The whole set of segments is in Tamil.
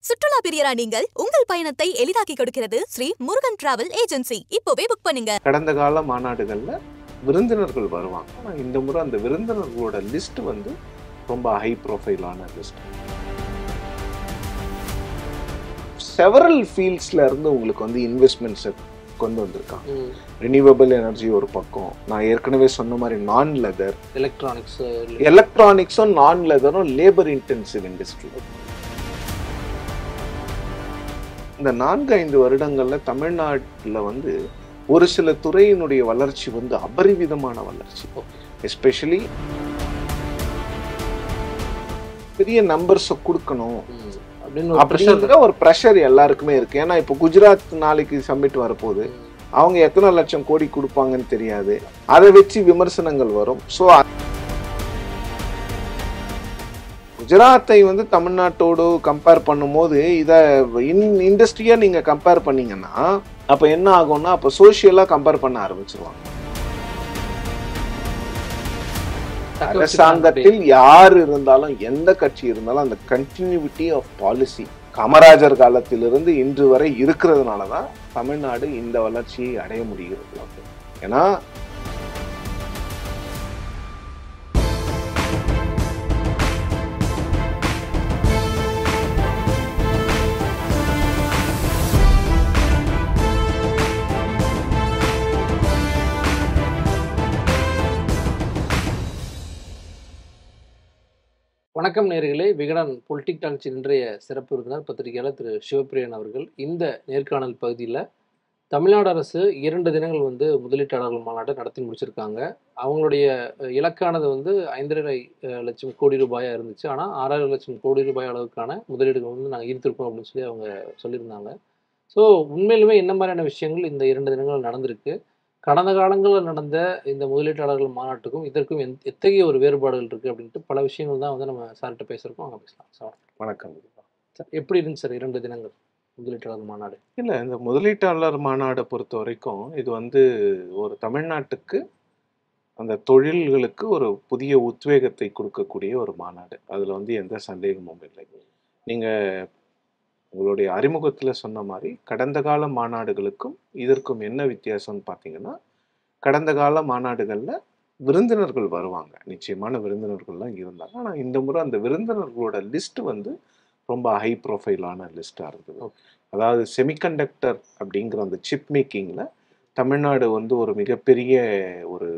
சுற்றுலா பிரியரா நீங்கள் உங்கள் பயணத்தை எளிதாக்கி கொடுக்கிறது ஸ்ரீ முருகன் டிராவல் ஏஜென்சி இப்போவே புக் பண்ணுங்க கடந்த கால மாநாடுகளில் விருந்தினர்கள் வருவாங்க ஆனால் இந்த முறை அந்த விருந்தினர்களோட லிஸ்ட் வந்து ரொம்ப ஹை ப்ரொஃபைலான லிஸ்ட் செவரல் ஃபீல்ட்ஸ்ல இருந்து உங்களுக்கு வந்து இன்வெஸ்ட்மெண்ட்ஸை கொண்டு வந்திருக்காங்க ரினியூவபிள் எனர்ஜி ஒரு பக்கம் நான் ஏற்கனவே சொன்ன மாதிரி நான் லெதர் எலக்ட்ரானிக்ஸ் எலக்ட்ரானிக்ஸும் நான் லெதரும் லேபர் இன்டென்சிவ் இண்டஸ்ட்ரி இந்த நான்கு ஐந்து வருடங்கள்ல தமிழ்நாட்டில் வந்து ஒரு சில துறையினுடைய வளர்ச்சி வந்து அபரிவிதமான வளர்ச்சி எஸ்பெஷலி பெரிய நம்பர்ஸை கொடுக்கணும் அப்படின்னு ஒரு pressure அப்படிங்கிற ஒரு ப்ரெஷர் எல்லாருக்குமே இருக்கு ஏன்னா இப்போ குஜராத் நாளைக்கு சம்மிட் வரப்போகுது அவங்க எத்தனை லட்சம் கோடி கொடுப்பாங்கன்னு தெரியாது அதை வச்சு விமர்சனங்கள் வரும் ஸோ குஜராத்தை வந்து தமிழ்நாட்டோடு கம்பேர் பண்ணும்போது இதை இன் இண்டஸ்ட்ரியாக நீங்கள் கம்பேர் பண்ணீங்கன்னா அப்போ என்ன ஆகும்னா அப்போ சோஷியலாக கம்பேர் பண்ண ஆரம்பிச்சிருவாங்க தக்க வச்சுக்கலாம் அரசாங்கத்தில் யார் இருந்தாலும் எந்த கட்சி இருந்தாலும் அந்த கண்டினியூட்டி ஆஃப் பாலிசி காமராஜர் காலத்திலிருந்து இன்று வரை இருக்கிறதுனால தான் தமிழ்நாடு இந்த வளர்ச்சியை அடைய முடிகிறது ஏன்னா வணக்கம் நேர்களே விகடன் பொலிட்டிக் டாக்ஸின் இன்றைய சிறப்பு விருந்தினர் பத்திரிகையாளர் திரு சிவபிரியன் அவர்கள் இந்த நேர்காணல் பகுதியில் தமிழ்நாடு அரசு இரண்டு தினங்கள் வந்து முதலீட்டாளர்கள் மாநாட்டை நடத்தி முடிச்சிருக்காங்க அவங்களுடைய அஹ், இலக்கானது வந்து ஐந்தரை அஹ், லட்சம் கோடி ரூபாயாக இருந்துச்சு ஆனால் ஆறாயிரம் லட்சம் கோடி ரூபாய் அளவுக்கான முதலீடுகள் வந்து நாங்கள் ஈர்த்திருக்கோம் அப்படின்னு சொல்லி அவங்க சொல்லியிருந்தாங்க ஸோ உண்மையிலுமே என்ன மாதிரியான விஷயங்கள் இந்த இரண்டு தினங்கள் நடந்திருக்கு கடந்த காலங்களில் நடந்த இந்த முதலீட்டாளர்கள் மாநாட்டுக்கும் இதற்கும் எந்த- எத்தகைய ஒரு வேறுபாடுகள் இருக்குது அப்படின்ட்டு பல விஷயங்கள் தான் வந்து நம்ம சார்கிட்ட பேசுகிறோம் அங்கே பேசலாம் சார் வணக்கம் சார் எப்படி இருந்துச்சு சார் இரண்டு தினங்கள் முதலீட்டாளர் மாநாடு இல்லை இந்த முதலீட்டாளர் மாநாடை பொறுத்த வரைக்கும் இது வந்து ஒரு தமிழ்நாட்டுக்கு அந்த தொழில்களுக்கு ஒரு புதிய உத்வேகத்தை கொடுக்கக்கூடிய ஒரு மாநாடு அதில் வந்து எந்த சந்தேகமும் இல்லை நீங்கள் உங்களுடைய அறிமுகத்தில் சொன்ன மாதிரி கடந்த கால மாநாடுகளுக்கும் இதற்கும் என்ன வித்தியாசம்னு பார்த்தீங்கன்னா கடந்த கால மாநாடுகளில் விருந்தினர்கள் வருவாங்க நிச்சயமான விருந்தினர்கள்லாம் இருந்தாங்க ஆனால் இந்த முறை அந்த விருந்தினர்களோட லிஸ்ட் வந்து ரொம்ப ஹை ப்ரொஃபைலான லிஸ்ட்டாக இருந்தது அதாவது செமிகண்டக்டர் அப்படிங்கிற அந்த சிப் மேக்கிங்கில் தமிழ்நாடு வந்து ஒரு மிகப்பெரிய ஒரு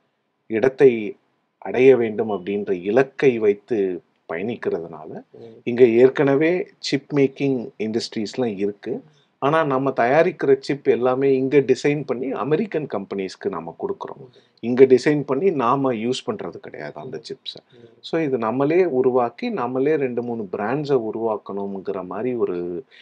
இடத்தை அடைய வேண்டும் அப்படின்ற இலக்கை வைத்து பயணிக்கிறதுனால இங்கே ஏற்கனவே சிப் மேக்கிங் இண்டஸ்ட்ரீஸ்லாம் இருக்குது ஆனால் நம்ம தயாரிக்கிற சிப் எல்லாமே இங்கே டிசைன் பண்ணி அமெரிக்கன் கம்பெனிஸ்க்கு நம்ம கொடுக்குறோம் இங்கே டிசைன் பண்ணி நாம் யூஸ் பண்ணுறது கிடையாது அந்த சிப்ஸை ஸோ இது நம்மளே உருவாக்கி நம்மளே ரெண்டு மூணு பிராண்ட்ஸை உருவாக்கணுங்கிற மாதிரி ஒரு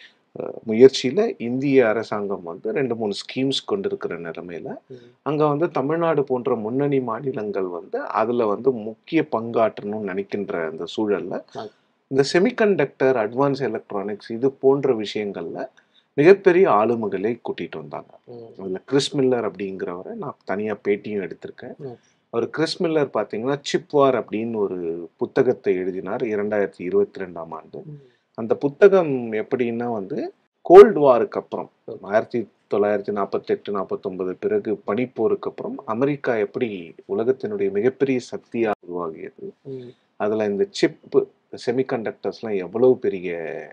முயற்சியில் இந்திய அரசாங்கம் வந்து ரெண்டு மூணு ஸ்கீம்ஸ் கொண்டிருக்கிற நிலமையில அங்கே வந்து தமிழ்நாடு போன்ற முன்னணி மாநிலங்கள் வந்து அதில் வந்து முக்கிய பங்காற்றணும்னு நினைக்கின்ற அந்த சூழல்ல இந்த செமிகண்டக்டர் அட்வான்ஸ் எலக்ட்ரானிக்ஸ் இது போன்ற விஷயங்கள்ல மிகப்பெரிய ஆளுமைகளை கூட்டிட்டு வந்தாங்க அதில் கிறிஸ் மில்லர் அப்படிங்கிறவரை நான் தனியாக பேட்டியும் எடுத்திருக்கேன் ம். அவர் கிறிஸ் மில்லர் பார்த்தீங்கன்னா சிப்வார் அப்படின்னு ஒரு புத்தகத்தை எழுதினார் இரண்டாயிரத்தி இருபத்தி ரெண்டாம் ஆண்டு அந்த புத்தகம் எப்படின்னா வந்து கோல்டு வாருக்கு அப்புறம் ஆயிரத்தி தொள்ளாயிரத்தி நாற்பத்தெட்டு நாற்பத்தொன்பது பிறகு பனிப்போருக்கு அப்புறம் அமெரிக்கா எப்படி உலகத்தினுடைய மிகப்பெரிய சக்தியாக உருவாகியது அதில் இந்த சிப்பு செமிகண்டக்டர்ஸ்லாம் எவ்வளவு பெரிய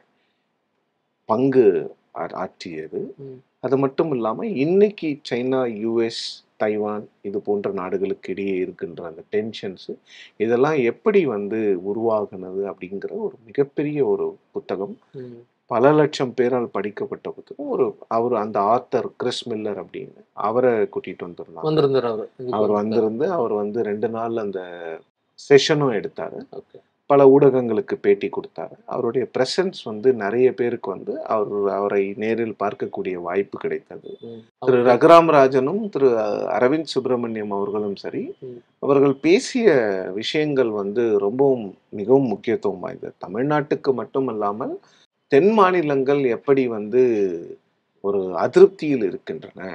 பங்கு ஆ- ஆற்றியது ம். அது மட்டும் இல்லாமல் இன்னைக்கு சைனா யூஎஸ் தைவான் இது போன்ற நாடுகளுக்கு இடையே இருக்கின்ற அந்த டென்ஷன்ஸு இதெல்லாம் எப்படி வந்து உருவாகுனது அப்படிங்கிற ஒரு மிகப்பெரிய ஒரு புத்தகம் பல லட்சம் பேரால் படிக்கப்பட்ட புத்தகம் ஒரு அவர் அந்த ஆத்தர் கிறிஸ் மில்லர் அப்படின்னு அவரை கூட்டிட்டு வந்திருந்தாங்க வந்திருந்தார் அவர் அவர் வந்திருந்து அவர் வந்து ரெண்டு நாள் அந்த செஷனும் எடுத்தாரு ஓகே பல ஊடகங்களுக்கு பேட்டி கொடுத்தாரு அவருடைய பிரசன்ஸ் வந்து நிறைய பேருக்கு வந்து அவர் அவரை நேரில் பார்க்கக்கூடிய வாய்ப்பு கிடைத்தது திரு ரகுராம் ராஜனும் திரு அரவிந்த் சுப்பிரமணியம் அவர்களும் சரி ம். அவர்கள் பேசிய விஷயங்கள் வந்து ரொம்பவும் மிகவும் முக்கியத்துவம் வாய்ந்தது தமிழ்நாட்டுக்கு மட்டுமல்லாமல் தென் மாநிலங்கள் எப்படி வந்து ஒரு அதிருப்தியில் இருக்கின்றன Okay.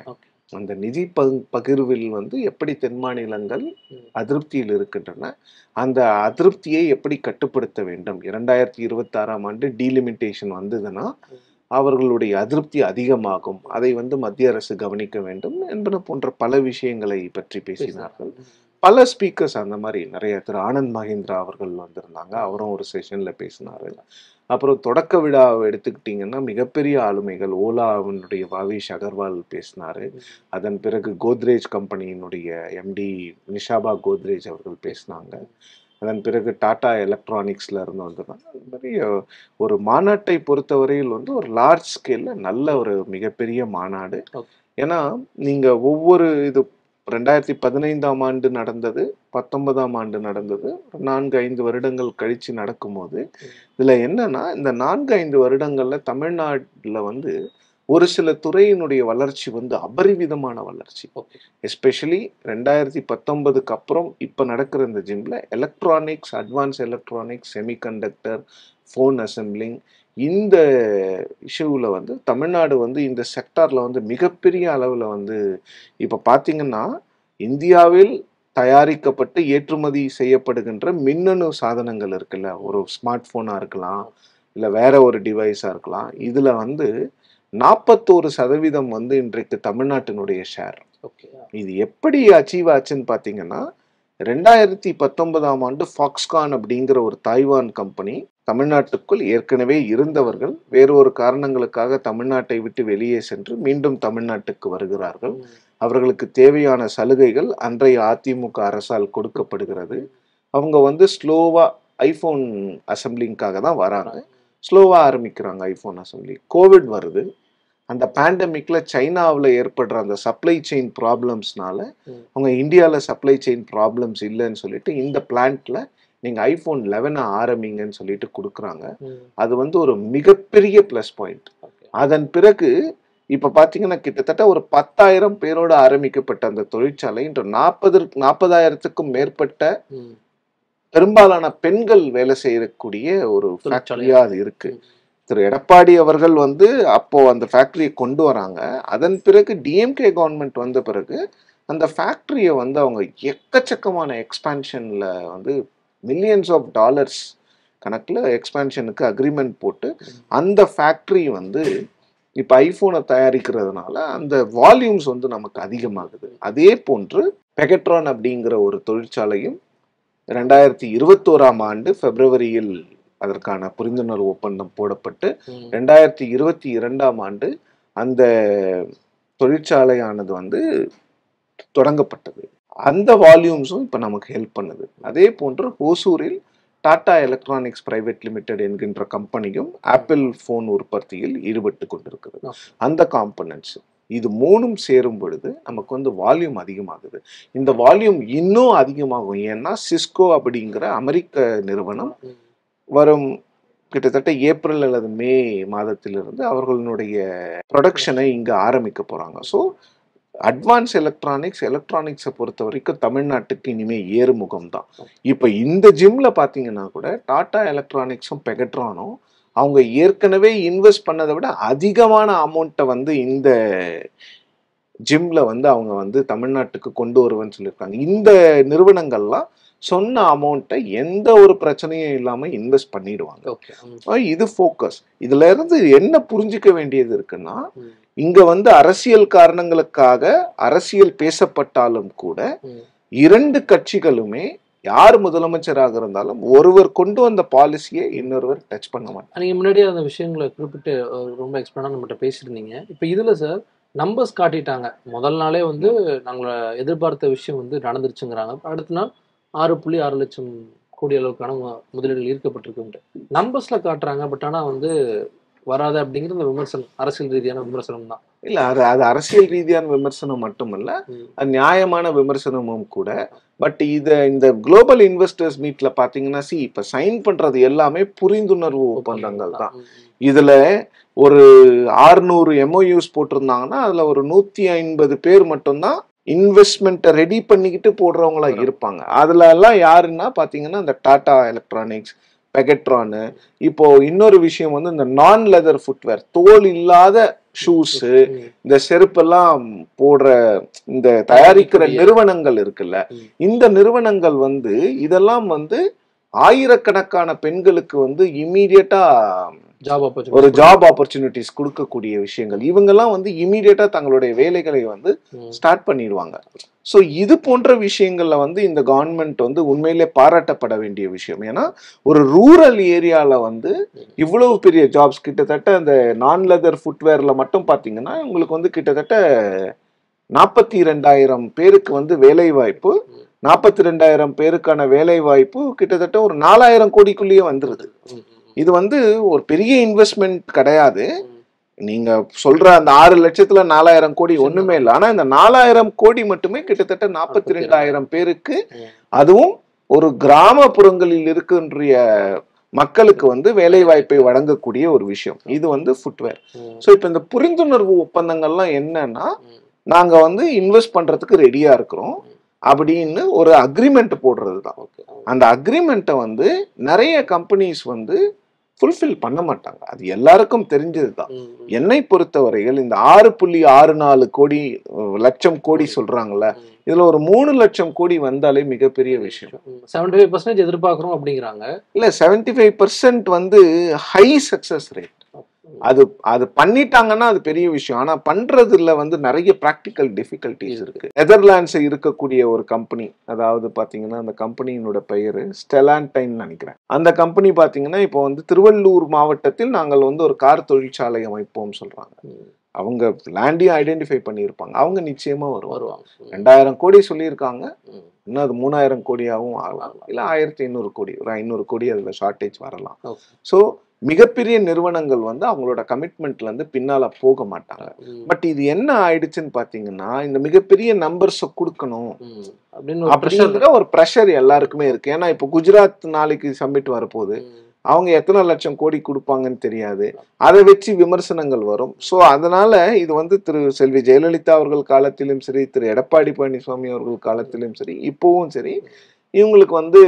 அந்த நிதி பகு- பகிர்வில் வந்து எப்படி தென் மாநிலங்கள் ம். அதிருப்தியில் இருக்கின்றன அந்த அதிருப்தியை எப்படி கட்டுப்படுத்த வேண்டும் இரண்டாயிரத்தி இருபத்தாறாம் ஆண்டு டீலிமிட்டேஷன் வந்ததுன்னா ம். அவர்களுடைய அதிருப்தி அதிகமாகும் அதை வந்து மத்திய அரசு கவனிக்க வேண்டும் என்பன போன்ற பல விஷயங்களை பற்றி பேசினார்கள் பல ஸ்பீக்கர்ஸ் அந்த மாதிரி நிறைய திரு ஆனந்த் மகேந்திரா அவர்கள் வந்திருந்தாங்க அவரும் ஒரு செஷன்ல பேசினாரு அப்புறம் தொடக்க விழாவை எடுத்துக்கிட்டிங்கன்னா மிகப்பெரிய ஆளுமைகள் ஓலாவினுடைய பாவேஷ் அகர்வால் பேசினாரு அதன் பிறகு கோத்ரேஜ் கம்பெனியினுடைய எம்டி நிஷாபா கோத்ரேஜ் அவர்கள் பேசினாங்க அதன் பிறகு டாடா எலக்ட்ரானிக்ஸ்ல இருந்து வந்திருந்தாங்க அது மாதிரி அஹ், ஒரு மாநாட்டை பொறுத்தவரையில் வந்து ஒரு லார்ஜ் ஸ்கேல்ல நல்ல ஒரு மிகப்பெரிய மாநாடு Okay. ஏன்னா நீங்க ஒவ்வொரு இது ரெண்டாயிரத்தி பதினைந்தாம் ஆண்டு நடந்தது பத்தொன்பதாம் ஆண்டு நடந்தது ஒரு நான்கு ஐந்து வருடங்கள் கழிச்சு நடக்கும்போது இதுல என்னன்னா இந்த நான்கு ஐந்து வருடங்கள்ல தமிழ்நாட்டுல வந்து ஒரு சில துறையினுடைய வளர்ச்சி வந்து அபரிவிதமான வளர்ச்சி ஓகே எஸ்பெஷலி ரெண்டாயிரத்தி பத்தொன்பதுக்கு அப்புறம் இப்போ நடக்கிற இந்த ஜிம்ல electronics advance electronics semiconductor phone assembling இந்த இஷ்யூவில் வந்து தமிழ்நாடு வந்து இந்த செக்டாரில் வந்து மிகப்பெரிய அளவில் வந்து இப்போ பார்த்தீங்கன்னா இந்தியாவில் தயாரிக்கப்பட்டு ஏற்றுமதி செய்யப்படுகின்ற மின்னணு சாதனங்கள் இருக்குல்ல ஒரு ஸ்மார்ட் ஃபோனாக இருக்கலாம் இல்லை வேற ஒரு டிவைஸாக இருக்கலாம் இதில் வந்து நாற்பத்தோரு சதவீதம் வந்து இன்றைக்கு தமிழ்நாட்டினுடைய ஷேர் ஓகே இது எப்படி அச்சீவ் ஆச்சுன்னு பார்த்தீங்கன்னா ரெண்டாயிரத்தி பத்தொன்பதாம் ஆண்டு ஃபாக்ஸ்கான் அப்படிங்கிற ஒரு தாய்வான் கம்பெனி தமிழ்நாட்டுக்குள் ஏற்கனவே இருந்தவர்கள் வேறொரு காரணங்களுக்காக தமிழ்நாட்டை விட்டு வெளியே சென்று மீண்டும் தமிழ்நாட்டுக்கு வருகிறார்கள் அவர்களுக்கு தேவையான சலுகைகள் அன்றைய அதிமுக அரசால் கொடுக்கப்படுகிறது அவங்க வந்து ஸ்லோவா ஐஃபோன் அசம்பிளிங்காக தான் வராங்க ஸ்லோவா ஆரம்பிக்கிறாங்க ஐஃபோன் அசம்பிளி கோவிட் வருது அந்த பேண்டமிக்ல சைனாவில் ஏற்படுற அந்த சப்ளை செயின் ப்ராப்ளம்ஸ்னால ம். அவங்க இந்தியாவில் சப்ளை செயின் ப்ராப்ளம்ஸ் இல்லைன்னு சொல்லிட்டு இந்த பிளான்ட்ல நீங்கள் ஐஃபோன் லெவனை ஆரம்பிங்கன்னு சொல்லிட்டு கொடுக்குறாங்க அது வந்து ஒரு மிகப்பெரிய ப்ளஸ் பாயிண்ட் ஓகே அதன் பிறகு இப்ப பாத்தீங்கன்னா கிட்டத்தட்ட ஒரு பத்தாயிரம் பேரோட ஆரம்பிக்கப்பட்ட அந்த தொழிற்சாலை இன்று நாற்பது நாற்பதாயிரத்துக்கும் மேற்பட்ட பெரும்பாலான பெண்கள் வேலை செய்யக்கூடிய ஒரு தொழிற்சாலை. ஃபேக்டரியா அது இருக்கு திரு எடப்பாடி அவர்கள் வந்து அப்போ அந்த ஃபேக்டரியை கொண்டு வராங்க அதன் பிறகு டிஎம்கே கவர்மெண்ட் வந்த பிறகு அந்த ஃபேக்டரியை வந்து அவங்க எக்கச்சக்கமான எக்ஸ்பான்ஷன்ல வந்து மில்லியன்ஸ் ஆஃப் டாலர்ஸ் கணக்கில் எக்ஸ்பான்ஷனுக்கு அக்ரிமெண்ட் போட்டு அந்த ஃபேக்டரி வந்து இப்போ ஐஃபோனை தயாரிக்கிறதுனால அந்த வால்யூம்ஸ் வந்து நமக்கு அதிகமாகுது அதே போன்று பெகட்ரான் அப்படிங்கிற ஒரு தொழிற்சாலையும் ரெண்டாயிரத்தி இருபத்தோராம் ஆண்டு பிப்ரவரியில் அதற்கான புரிந்துணர்வு ஒப்பந்தம் போடப்பட்டு ரெண்டாயிரத்தி இருபத்தி இரண்டாம் ஆண்டு அந்த தொழிற்சாலையானது வந்து தொடங்கப்பட்டது அந்த வால்யூம்ஸும் இப்போ நமக்கு ஹெல்ப் பண்ணுது அதே போன்று ஓசூரில் டாடா எலக்ட்ரானிக்ஸ் பிரைவேட் லிமிடெட் என்கின்ற கம்பெனியும் ஆப்பிள் ஃபோன் உற்பத்தியில் ஈடுபட்டு கொண்டிருக்கிறது Okay. அந்த காம்பனன்ட்ஸ் இது மூணும் சேரும் பொழுது நமக்கு வந்து வால்யூம் அதிகமாகுது இந்த வால்யூம் இன்னும் அதிகமாகும் ஏன்னா சிஸ்கோ அப்படிங்கிற அமெரிக்க நிறுவனம் வரும் கிட்டத்தட்ட ஏப்ரல் அல்லது மே மாதத்திலிருந்து அவர்களுடைய ப்ரொடக்ஷனை இங்கே ஆரம்பிக்க போகிறாங்க ஸோ அட்வான்ஸ் எலக்ட்ரானிக்ஸ் எலக்ட்ரானிக்ஸை பொறுத்த வரைக்கும் தமிழ்நாட்டுக்கு இனிமே ஏறுமுகம் தான் இப்போ இந்த ஜிம்ல பார்த்தீங்கன்னா கூட டாடா எலக்ட்ரானிக்ஸும் பெகட்ரானும் அவங்க ஏற்கனவே இன்வெஸ்ட் பண்ணதை விட அதிகமான அமௌண்ட்டை வந்து இந்த ஜிம்ல வந்து அவங்க வந்து தமிழ்நாட்டுக்கு கொண்டு வருவேன்னு சொல்லியிருக்காங்க இந்த நிறுவனங்கள்லாம் சொன்ன அமௌண்ட்டை எந்த ஒரு பிரச்சனையும் இல்லாமல் இன்வெஸ்ட் பண்ணிடுவாங்க ஓகே ஆஹ் இது ஃபோக்கஸ் இதுல இருந்து என்ன புரிஞ்சுக்க வேண்டியது இருக்குன்னா இங்க வந்து அரசியல் காரணங்களுக்காக அரசியல் பேசப்பட்டாலும் கூட இரண்டு கட்சிகளுமே யார் முதலமைச்சராக இருந்தாலும் ஒருவர் கொண்டு வந்த பாலிசியை இன்னொருவர் டச் பண்ண மாட்டாங்க நீங்க முன்னாடியே அந்த விஷயங்களை குறிப்பிட்டு அஹ், ரொம்ப எக்ஸ்பிளனா நம்மகிட்ட பேசியிருந்தீங்க இப்போ இதுல சார் நம்பர்ஸ் காட்டிட்டாங்க முதல் நாளே வந்து நாங்கள் எதிர்பார்த்த விஷயம் வந்து நடந்துருச்சுங்கிறாங்க அடுத்த நாள் ஆறு புள்ளி ஆறு லட்சம் கோடி அளவுக்கான மு- முதலீடுகள் ஈர்க்கப்பட்டிருக்கு நம்பர்ஸ்ல காட்டுறாங்க பட் ஆனா வந்து வராது அப்படிங்கிற இந்த விமர்சனம் அரசியல் ரீதியான விமர்சனம் தான் இல்ல அது அது அரசியல் ரீதியான விமர்சனம் மட்டுமல்ல அது நியாயமான விமர்சனமும் கூட பட் இத இந்த குளோபல் இன்வெஸ்டர்ஸ் மீட்ல பாத்தீங்கன்னா சி இப்ப சைன் பண்றது எல்லாமே புரிந்துணர்வு ஒப்பந்தங்கள் தான் இதுல ஒரு ஆறுநூறு எம்ஓயூஸ் போட்டிருந்தாங்கன்னா அதுல ஒரு நூத்தி ஐம்பது பேர் மட்டும்தான் இன்வெஸ்ட்மெண்ட்டை ரெடி பண்ணிக்கிட்டு போடுறவங்களா இருப்பாங்க அதுல எல்லாம் யாருன்னா பாத்தீங்கன்னா இந்த டாடா எலக்ட்ரானிக்ஸ் பெகட்ரானு இப்போ இன்னொரு விஷயம் வந்து இந்த நான் லெதர் ஃபுட்வேர் தோல் இல்லாத ஷூஸு ம். இந்த செருப்பெல்லாம் போடுற இந்த தயாரிக்கிற தயாரிக்கக்கூடிய- நிறுவனங்கள் இருக்குல்ல ம். இந்த நிறுவனங்கள் வந்து இதெல்லாம் வந்து ஆயிரக்கணக்கான பெண்களுக்கு வந்து இம்மீடியட்டா ஜாப் ஒரு ஆப்பர்ச்சுனிட்டி ஜாப் ஆப்பர்ச்சுனிட்டிஸ் கொடுக்கக்கூடிய விஷயங்கள் இவங்கெல்லாம் வந்து இம்மீடியட்டா தங்களுடைய வேலைகளை வந்து ஸ்டார்ட் பண்ணிடுவாங்க ஸோ இது போன்ற விஷயங்கள்ல வந்து இந்த கவர்மெண்ட் வந்து உண்மையிலே பாராட்டப்பட வேண்டிய விஷயம் ஏன்னா ஒரு ரூரல் ஏரியால வந்து இவ்வளவு பெரிய ஜாப்ஸ் கிட்டத்தட்ட அந்த நான் லெதர் ஃபுட்வேர்ல மட்டும் பார்த்தீங்கன்னா உங்களுக்கு வந்து கிட்டத்தட்ட நாற்பத்தி ரெண்டாயிரம் பேருக்கு வந்து வேலை வாய்ப்பு நாற்பத்தி ரெண்டாயிரம் பேருக்கான வேலை வாய்ப்பு கிட்டத்தட்ட ஒரு நாலாயிரம் கோடிக்குள்ளேயே வந்துருது இது வந்து ஒரு பெரிய இன்வெஸ்ட்மெண்ட் கிடையாது நீங்க சொல்ற அந்த ஆறு லட்சத்துல நாலாயிரம் கோடி ஒண்ணுமே இல்லை ஆனா இந்த நாலாயிரம் கோடி மட்டுமே கிட்டத்தட்ட நாற்பத்தி ரெண்டாயிரம் பேருக்கு அதுவும் ஒரு கிராமப்புறங்களில் இருக்கின்ற மக்களுக்கு வந்து வேலை வாய்ப்பை வழங்கக்கூடிய ஒரு விஷயம் இது வந்து ஃபுட்வேர் ஸோ இப்போ இந்த புரிந்துணர்வு ஒப்பந்தங்கள்லாம் என்னன்னா நாங்க வந்து இன்வெஸ்ட் பண்றதுக்கு ரெடியா இருக்கிறோம் அப்படின்னு ஒரு அக்ரிமெண்ட் போடுறது தான் அந்த அக்ரிமெண்ட்டை வந்து நிறைய கம்பெனிஸ் வந்து ஃபுல்ஃபில் பண்ண மாட்டாங்க அது எல்லாருக்கும் தெரிஞ்சது தான் என்னை பொறுத்தவரையில் இந்த ஆறு புள்ளி ஆறு நாலு கோடி அஹ், லட்சம் கோடி சொல்றாங்கல்ல இதுல ஒரு மூணு லட்சம் கோடி வந்தாலே மிகப்பெரிய விஷயம் செவன்டி ஃபைவ் பர்சன்டேஜ் எதிர்பார்க்குறோம் அப்படிங்கிறாங்க இல்ல செவன்டி ஃபைவ் பர்சன்ட் வந்து ஹை சக்சஸ் ரேட் அது அது பண்ணிட்டாங்கன்னா அது பெரிய விஷயம் ஆனா பண்றதுல வந்து நிறைய ப்ராக்டிக்கல் டிஃபிகல்ட்டிஸ் இருக்கு நெதர்லாண்ட்ஸ் இருக்கக்கூடிய ஒரு கம்பெனி அதாவது பாத்தீங்கன்னா அந்த கம்பெனியினோட பெயர் ஸ்டெலான்டைன் நினைக்கிறேன் அந்த கம்பெனி பாத்தீங்கன்னா இப்போ வந்து திருவள்ளூர் மாவட்டத்தில் நாங்கள் வந்து ஒரு கார் தொழிற்சாலை அமைப்போம் சொல்றாங்க அவங்க லேண்டையும் ஐடென்டிஃபை பண்ணியிருப்பாங்க அவங்க நிச்சயமா வருவாங்க வருவாங்க ரெண்டாயிரம் கோடி சொல்லியிருக்காங்க ம். இன்னும் அது மூணாயிரம் கோடியாகவும் ஆகலாம் இல்லை ஆயிரத்தி ஐநூறு கோடி ஒரு ஐநூறு கோடி அதில் ஷார்ட்டேஜ் வரலாம் Okay. ஸோ மிகப்பெரிய நிறுவனங்கள் வந்து அவங்களோட கமிட்மெண்ட்ல இருந்து பின்னால போக மாட்டாங்க ம். பட் இது என்ன ஆயிடுச்சுன்னு பாத்தீங்கன்னா இந்த மிகப்பெரிய நம்பர்ஸை கொடுக்கணும் ம். அப்படின்னு ஒரு pressure அப்படிங்கிற ஒரு ப்ரெஷர் எல்லாருக்குமே இருக்கு ஏன்னா இப்போ குஜராத் நாளைக்கு சம்மிட் வரப்போகுது ம். அவங்க எத்தனை லட்சம் கோடி கொடுப்பாங்கன்னு தெரியாது அதை வச்சு விமர்சனங்கள் வரும் ஸோ அதனால இது வந்து திரு செல்வி ஜெயலலிதா அவர்கள் காலத்திலும் சரி திரு எடப்பாடி பழனிசாமி அவர்கள் காலத்திலும் சரி இப்போவும் சரி இவங்களுக்கு வந்து